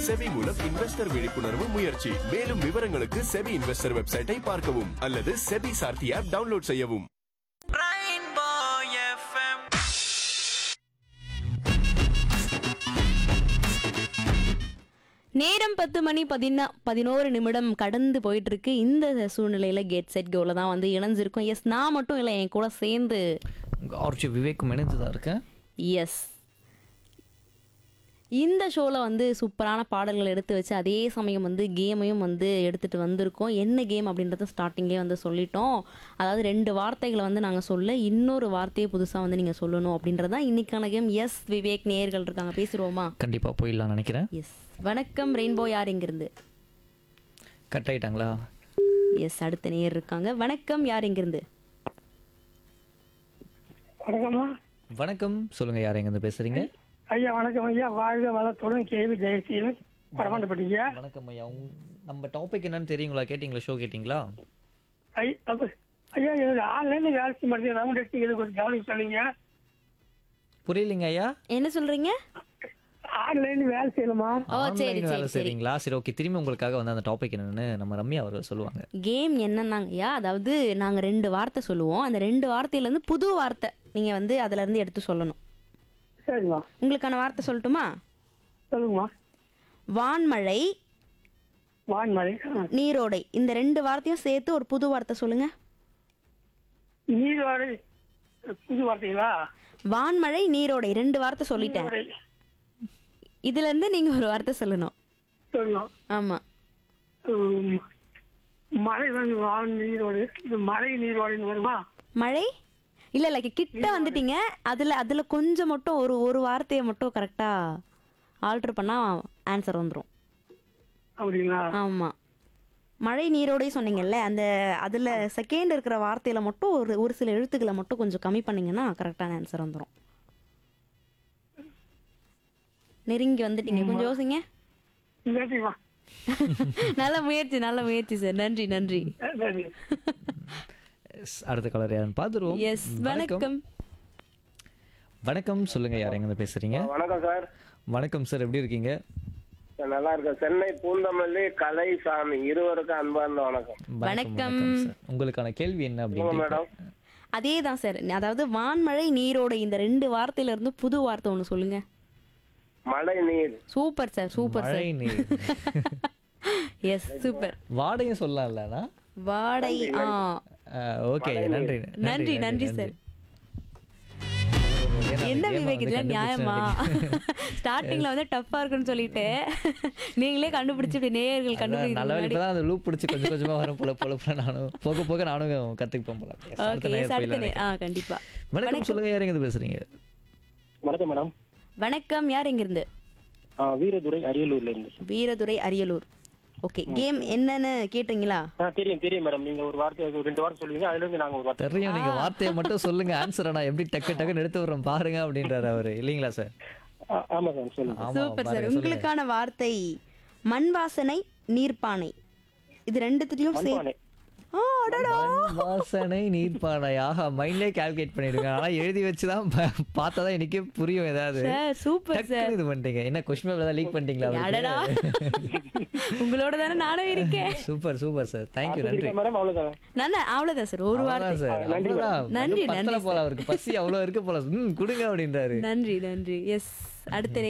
SEBI மூலம் investor விழிப்புணர்வு முயற்சி மேலும் விவரங்களுக்கு செபி இன்வெஸ்டர் வெப்சைட்டை பார்க்கவும் அல்லது செபி சார்த்தி ஆப் டவுன்லோட் செய்யவும் Rainbow FM. நேரம் பத்து மணி பதினா பதினோரு நிமிடம் கடந்து போயிட்டு இருக்கு இந்த சூழ்நிலையில கேட் செட் கோல தான் வந்து இணைஞ்சிருக்கும் எஸ் நான் மட்டும் இல்லை என் கூட சேர்ந்து ஆர்ச்சி விவேக்கும் இணைந்து தான் இருக்கேன் எஸ் இந்த ஷோவில் வந்து சூப்பரான பாடல்கள் எடுத்து வச்சு அதே சமயம் வந்து கேமையும் வந்து எடுத்துகிட்டு வந்திருக்கோம் என்ன கேம் அப்படின்றத ஸ்டார்டிங்லேயே வந்து சொல்லிட்டோம் அதாவது ரெண்டு வார்த்தைகளை வந்து நாங்கள் சொல்ல இன்னொரு வார்த்தையை புதுசாக வந்து நீங்கள் சொல்லணும் அப்படின்றது தான் இன்னைக்கான கேம் எஸ் விவேக் நேயர்கள் இருக்காங்க பேசிடுவோமா கண்டிப்பாக போயிடலாம் நினைக்கிறேன் எஸ் வணக்கம் ரெயின்போ யார் இங்கிருந்து கட் ஆயிட்டாங்களா எஸ் அடுத்த நேயர் இருக்காங்க வணக்கம் யார் இங்கிருந்து வணக்கம்மா வணக்கம் சொல்லுங்க யார் எங்கேருந்து பேசுறீங்க ஐயா வணக்கம் ஐயா வாழ்க வளத்துடன் கேள்வி ஜெயசீலன் பரமாண்டப்பட்டீங்க வணக்கம் ஐயா உங்க நம்ம டாபிக் என்னன்னு தெரியுங்களா கேட்டிங்களா ஷோ கேட்டிங்களா ஐ அப்ப ஐயா எனக்கு ஆன்லைன்ல வேலை செய்ய மாட்டேங்குது ரவுண்ட் எடுத்து இது கொஞ்சம் கவனிக்க சொல்லுங்க புரியலைங்க ஐயா என்ன சொல்றீங்க ஆன்லைன் வேலை செய்யலாமா ஓ சரி ஆன்லைன் வேலை சரி சரி செய்றீங்களா சரி ஓகே திரும்பி உங்களுக்காக வந்து அந்த டாபிக் என்னன்னு நம்ம ரம்யா அவர்கள் சொல்லுவாங்க கேம் என்னன்னாங்கய்யா அதாவது நாங்க ரெண்டு வார்த்தை சொல்லுவோம் அந்த ரெண்டு வார்த்தையில இருந்து புது வார்த்தை நீங்க வந்து அதுல இருந்து எடுத்து சொல்லணும் சரிம்மா உங்களுக்கான வார்த்தை சொல்லட்டுமா சொல்லுங்கம்மா வான்மழை வான்மழை ஆ. நீரோடை இந்த ரெண்டு வார்த்தையும் சேர்த்து ஒரு புது வார்த்தை சொல்லுங்க நீர்வாடை புது வார்த்தைகளா வான்மழை நீரோடை ரெண்டு வார்த்தை சொல்லிட்டேன் நீர்வாடை. இதுல இருந்து நீங்க ஒரு வார்த்தை சொல்லணும் சொல்லணும் ஆமா உம், மழை வந்து வான் நீரோடு இது மழை நீரோடைன்னு வருமா மழை இல்ல இல்ல கிட்ட வந்துட்டீங்க அதுல அதுல கொஞ்சம் மட்டும் ஒரு ஒரு வார்த்தையை மட்டும் கரெக்டா ஆல்டர் பண்ணா ஆன்சர் வந்துரும் அப்படிங்களா ஆமா மழை நீரோடை சொன்னீங்கல்ல அந்த அதுல செகண்ட் இருக்கிற வார்த்தையில மட்டும் ஒரு ஒரு சில எழுத்துக்களை மட்டும் கொஞ்சம் கம்மி பண்ணீங்கன்னா கரெக்டான ஆன்சர் வந்துரும் நெருங்கி வந்துட்டீங்க கொஞ்சம் யோசிங்க நன்றிம்மா நல்ல முயற்சி நல்ல முயற்சி சார் நன்றி நன்றி நன்றி Yes, அடுத்த கலர் யாருன்னு பார்த்துருவோம் எஸ் வணக்கம் வணக்கம் சொல்லுங்க யார் எங்கேருந்து பேசுறீங்க வணக்கம் சார் வணக்கம் சார் எப்படி இருக்கீங்க நான் நல்லா இருக்கேன் சென்னை பூந்தமல்லி கலைசாமி இருவருக்கும் அன்பார்ந்த வணக்கம் வணக்கம். சார் உங்களுக்கான கேள்வி என்ன சொல்லுங்க அப்படின்னு மேடம் அதே தான் சார் அதாவது வான்மழை நீரோடை இந்த ரெண்டு வார்த்தையில இருந்து புது வார்த்தை ஒன்று சொல்லுங்க மழை நீர் சூப்பர் சார் சூப்பர் மழை சார் நீர் எஸ் சூப்பர் வாடையும் சொல்லலாம்லண்ணா வாடை ஆ ஓகே நன்றி நன்றி நன்றி சார் என்ன விவேக் இதெல்லாம் நியாயமா ஸ்டார்டிங்ல வந்து டஃப்பா இருக்குன்னு சொல்லிட்டு நீங்களே கண்டுபிடிச்சு இப்படி நேயர்கள் நல்ல வேலை கண்டுபிடிச்சு இப்பதான் அந்த லூப் பிடிச்சி கொஞ்சம் கொஞ்சமா வரும் போல போல போல நானும் போக போக நானும் கத்துக்குப்பேன் போல Yes, அடுத்த ஓகே நேயர் அடுத்த போயிடலாம் நே- ஆ கண்டிப்பா வணக்கம் சொல்லுங்க யார் எங்க பேசுறீங்க வணக்கம் மேடம் வணக்கம் யார் எங்கிருந்து ஆ, வீரதுரை அரியலூர்ல இருந்து வீரதுரை அரியலூர் ஓகே கேம் என்னன்னு கேட்டீங்களா ஆ தெரியும் தெரியும் மேடம் நீங்க ஒரு வார்த்தை ஒரு ரெண்டு வார்த்தை சொல்லுவீங்க அதுல இருந்து நாங்க ஒரு வார்த்தை தெரியும் நீங்க வார்த்தையை மட்டும் சொல்லுங்க ஆன்சரை நான் எப்படி டக்கு டக்குன்னு எடுத்து விடுறேன் பாருங்க அப்படின்றாரு அவரு இல்லைங்களா சார் ஆ, ஆமா சார் சொல்லுங்க ஆமா சூப்பர் சார் பாருங்க சொல்லுங்க உங்களுக்கான வார்த்தை மண் வாசனை நீர்ப்பானை இது ரெண்டுத்துலயும் சே மண்பானை. ஆ அடடா மண் வாசனை நீர்ப்பானை ஆஹா மைண்ட்லயே கால்குலேட் பண்ணிடுங்க ஆனா எழுதி வச்சுதான் பா- பார்த்தாதான் எனக்கே புரியும் ஏதாவது சார் சூப்பர் சார் டக்குன்னு இது பண்ணிட்டீங்க என்ன கொஸ்டின் பேப்பர் தான் லீக் பண்ணிட்டீங்களா அடடா உங்களோட தானே நானும் இருக்கேன் சூப்பர் சூப்பர் சார் தேங்க்யூ நன்றி மேடம் அவ்வளவுதான் நான் அவ்வளவுதான் சார் ஒரு வார்த்தை அவ்வளவுதான் சார் அவ்வளவுதான். நன்றி, இன்னும் பத்தல நன்றி போல அவருக்கு பசி அவ்வளவு இருக்கு போல ம் கொடுங்க அப்படின்றாரு நன்றி நன்றி எஸ் அடுத்த